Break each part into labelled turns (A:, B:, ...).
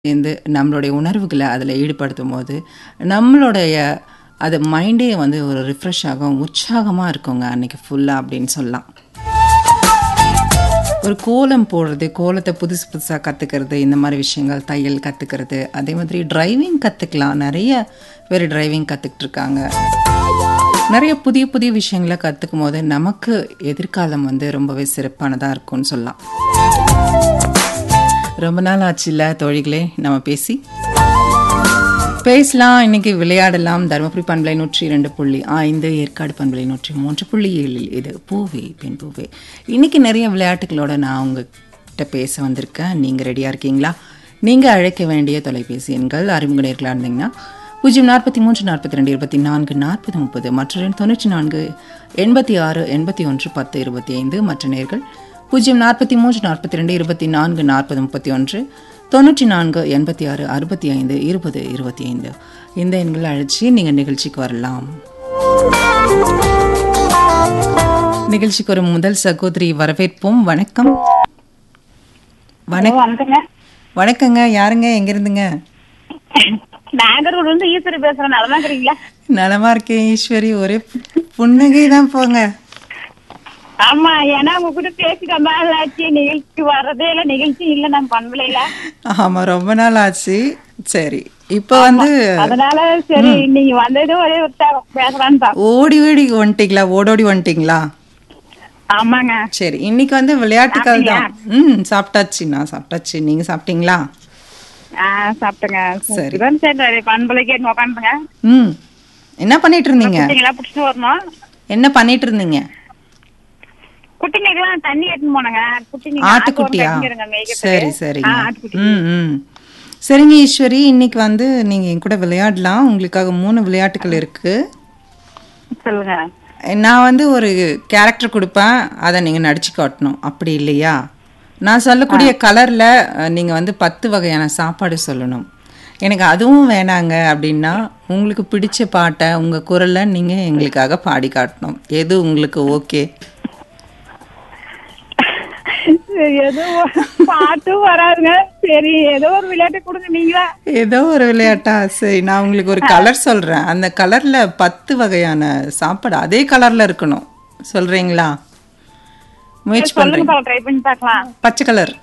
A: சேர்ந்து நம்மளுடைய உணர்வுகளை அதில் ஈடுபடுத்தும்போது நம்மளுடைய அது மைண்டே வந்து ஒரு ரிஃப்ரெஷ் ஆகும் உற்சாகமாக இருக்குங்க அன்னைக்கு ஃபுல்லாக அப்படின்னு சொல்லலாம் ஒரு கோலம் போடுறது கோலத்தை புதுசு புதுசாக கற்றுக்கிறது இந்த மாதிரி விஷயங்கள் தையல் கற்றுக்கிறது அதே மாதிரி டிரைவிங் கற்றுக்கலாம் நிறைய பேர் டிரைவிங் கற்றுக்கிட்டு இருக்காங்க நிறைய புதிய புதிய விஷயங்களை கற்றுக்கும் போது நமக்கு எதிர்காலம் வந்து ரொம்பவே சிறப்பானதாக இருக்கும்னு சொல்லலாம் ரொம்ப நாள் ஆச்சுல்ல தோழிகளே நம்ம பேசி பேசலாம் இன்னைக்கு விளையாடலாம் தருமபுரி பண்பலை நூற்றி இரண்டு புள்ளி ஐந்து ஏற்காடு பண்பலை நூற்றி மூன்று புள்ளி ஏழில் இது பூவே பெண் பூவே இன்னைக்கு நிறைய விளையாட்டுகளோட நான் உங்ககிட்ட பேச வந்திருக்கேன் நீங்கள் ரெடியாக இருக்கீங்களா நீங்கள் அழைக்க வேண்டிய தொலைபேசி எண்கள் அறிமுக நேர்களாக இருந்தீங்கன்னா பூஜ்ஜியம் நாற்பத்தி மூன்று நாற்பத்தி ரெண்டு இருபத்தி நான்கு நாற்பது முப்பது மற்ற எண் தொண்ணூற்றி நான்கு எண்பத்தி ஆறு எண்பத்தி ஒன்று பத்து இருபத்தி ஐந்து மற்ற நேர்கள் பூஜ்ஜியம் நாற்பத்தி மூன்று நாற்பத்தி ரெண்டு இருபத்தி நான்கு நாற்பது முப்பத்தி ஒன்று தொண்ணூற்றி நான்கு எண்பத்தி ஆறு அறுபத்தி ஐந்து இருபது இருபத்தி ஐந்து இந்த எண்களை அழைச்சி நீங்கள் நிகழ்ச்சிக்கு வரலாம் நிகழ்ச்சிக்கு ஒரு முதல் சகோதரி வரவேற்போம் வணக்கம் வணக்கம்
B: வணக்கங்க
A: வணக்கங்க யாருங்க எங்க இருந்துங்க
B: நாகர்கோவில் இருந்து ஈஸ்வரி பேசுறேன் நல்லா இருக்கிறீங்களா
A: நலமா இருக்கேன் ஈஸ்வரி ஒரே புன்னகை தான் போங்க
B: ஆமா ஏன்னா உங்க கூட பேசிட்டு ரொம்ப நாள் ஆச்சு நிகழ்ச்சி வர்றதே இல்ல நிகழ்ச்சி இல்ல நான் பண்ணலையில
A: ஆமா ரொம்ப நாள் ஆச்சு சரி இப்போ வந்து
B: அதனால சரி நீங்க வந்தது ஒரே ஒரு தரம் பேசலான்னு தான்
A: ஓடி ஓடி வந்துட்டீங்களா ஓடோடி வந்துட்டீங்களா
B: ஆமாங்க
A: சரி இன்னைக்கு வந்து விளையாட்டுகள் தான் ம் சாப்பிட்டாச்சு நான் சாப்பிட்டாச்சு நீங்க சாப்பிட்டீங்களா
B: ஆஹ் சாப்பிட்டேங்க
A: சரி.
B: இதான் சரி பண்பலைக்கு உட்காந்துங்க
A: ம் என்ன பண்ணிட்டு இருந்தீங்க
B: குட்டிங்களா பிடிச்சிட்டு வரணும்
A: என்ன பண்ணிட்டு இருந்தீங்க
B: குட்டிங்களுக்கெல்லாம் தண்ணி எடுத்துன்னு போனங்க குட்டிங்க
A: ஆட்டுக்குட்டியா
B: ஆட்டுக்குட்டிங்க மேய்க்கிறதுக்கு.
A: சரி
B: ஆ,
A: சரிங்க
B: ஆட்டுக்குட்டி
A: ம் ம் சரிங்க ஈஸ்வரி இன்னைக்கு வந்து நீங்க என் கூட விளையாடலாம் உங்களுக்காக மூணு விளையாட்டுகள் இருக்கு
B: சொல்லுங்க
A: நான் வந்து ஒரு கேரக்டர் கொடுப்பேன் அதை நீங்கள் நடிச்சு காட்டணும் அப்படி இல்லையா நான் சொல்லக்கூடிய கலரில் நீங்கள் வந்து பத்து வகையான சாப்பாடு சொல்லணும் எனக்கு அதுவும் வேணாங்க அப்படின்னா உங்களுக்கு பிடிச்ச பாட்டை உங்கள் குரலில் நீங்கள் எங்களுக்காக பாடி காட்டணும் எது உங்களுக்கு ஓகே
B: ஏதோ பாட்டும் வராதுங்க சரி ஏதோ ஒரு விளையாட்டு கொடுங்க நீங்களா
A: ஏதோ ஒரு விளையாட்டா சரி நான் உங்களுக்கு ஒரு கலர் சொல்கிறேன் அந்த கலரில் பத்து வகையான சாப்பாடு அதே கலரில் இருக்கணும் சொல்கிறீங்களா முயற்சி பண்ணுறேன்
B: சொல்லுங்க ட்ரை பண்ணி பார்க்கலாம்
A: பச்சை கலர்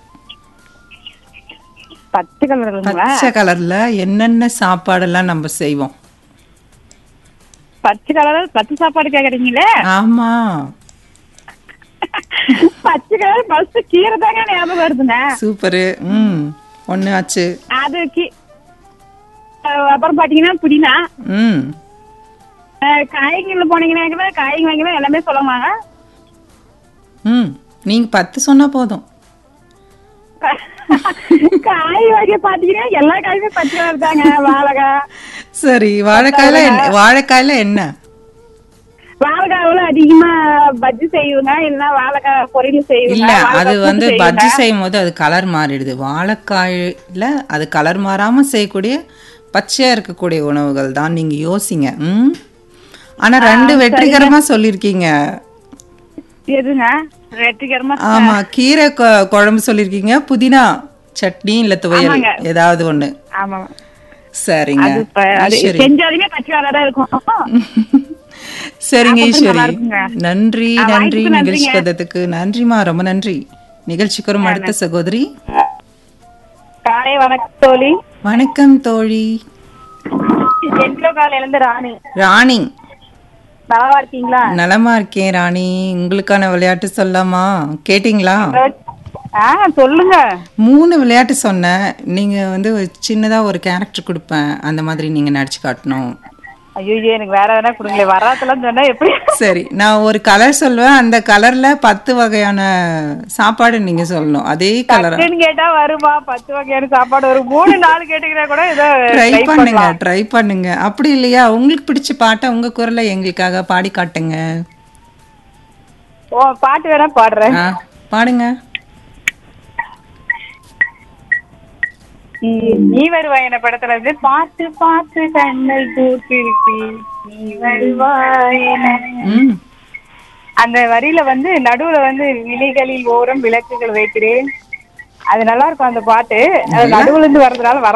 B: பத்து கலருங்களா
A: பச்சை கலர்ல என்னென்ன சாப்பாடெல்லாம் நம்ம செய்வோம்
B: பச்சை கலர் பச்சை சாப்பாடு கேக்குறீங்களே
A: ஆமா
B: பச்சை கலர் ஃபர்ஸ்ட் கீரை தாங்க ஞாபகம் வருதுங்க
A: சூப்பரு ம் ஒன்று ஆச்சு
B: அது கீ- அஹ் அப்புறம் பாத்தீங்கன்னா புதினா
A: ம்
B: அஹ் காய்கறில போனீங்கன்னா காய்கறி வாங்கினா எல்லாமே சொல்லுவாங்க
A: ம் நீங்கள் பத்து சொன்னால் போதும்
B: காய் வகை பாத்தீங்கன்னா எல்லா காயுமே பச்சை கலர் தாங்க வாழைக்காய்
A: சரி வாழைக்காயில என்ன வாழைக்காயில என்ன
B: வாழைக்காவுல அதிகமா பஜ்ஜி செய்வோங்க இல்லைன்னா வாழைக்காய் பொரியல் செய்வோங்க
A: இல்ல அது
B: வாழைக்காய்
A: வந்து
B: கூட்டு
A: பஜ்ஜி
B: செய்வோங்க.
A: செய்யும் போது அது கலர் மாறிடுது வாழைக்காயில அது கலர் மாறாம செய்யக்கூடிய பச்சையா இருக்கக்கூடிய உணவுகள் தான் நீங்க யோசிங்க ம் ஆனா ரெண்டு வெற்றிகரமா சொல்லியிருக்கீங்க
B: எதுங்க வெற்றிகரமா
A: ஆமா கீரை கொ- குழம்பு சொல்லியிருக்கீங்க புதினா சட்னி இல்ல துவையல்
B: ஆமாங்க.
A: ஏதாவது ஒண்ணு
B: ஆமா
A: சரிங்க
B: அது இப்ப அது
A: ஈஸ்வரி
B: செஞ்சாலுமே பச்சை கலரா இருக்கும்
A: சரிங்க
B: அப்ப
A: ஈஸ்வரி
B: நல்லா இருக்குங்க.
A: நன்றி
B: ஆ,
A: நன்றி
B: வாய்ப்புக்கு
A: நிகழ்ச்சி
B: நன்றிங்க.
A: கதத்துக்கு நன்றிமா ரொம்ப நன்றி நிகழ்ச்சிக்கு வரும் அடுத்த சகோதரி
B: காலை வணக்கம் தோழி
A: வணக்கம் தோழி
B: எங்களோ காலையில இருந்து ராணி
A: ராணி
B: நலவா இருக்கீங்களா
A: நலமா இருக்கேன் ராணி உங்களுக்கான விளையாட்டு சொல்லாமா கேட்டிங்களா
B: ஆ சொல்லுங்க
A: மூணு விளையாட்டு சொன்னேன் நீங்க வந்து ஒரு சின்னதா ஒரு கேரக்டர் கொடுப்பேன் அந்த மாதிரி நீங்க நடிச்சு காட்டணும்
B: ஐயோ எனக்கு வேற வேணா கொடுங்களே வராதெல்லாம் சொன்னா எப்படி
A: சரி நான் ஒரு கலர் சொல்லுவேன் அந்த கலர்ல பத்து வகையான சாப்பாடு நீங்க சொல்லணும் அதே கலரா
B: டக்குன்னு கேட்டா வருமா பத்து வகையான சாப்பாடு ஒரு மூணு நாலு கேட்டீங்கன்னா கூட ஏதோ
A: ட்ரை
B: try
A: பண்ணுங்க
B: பண்ணலாம்.
A: ட்ரை பண்ணுங்க அப்படி இல்லையா உங்களுக்கு பிடிச்ச பாட்டை உங்க குரல்ல எங்களுக்காக பாடி காட்டுங்க
B: ஓ பாட்டு வேணா பாடுறேன்
A: ஆ, பாடுங்க
B: நீ வருவாய் என படத்துல இருந்து பார்த்து பார்த்து கண்ணை பூத்திருப்பி நீ வருவாய் என
A: ம்
B: அந்த வரியில வந்து நடுவுல வந்து விழிகளில் ஓரம் விளக்குகள் வைக்கிறேன் அது நல்லா இருக்கும் அந்த பாட்டு அது நடுவுல இருந்து வர்றதுனால வர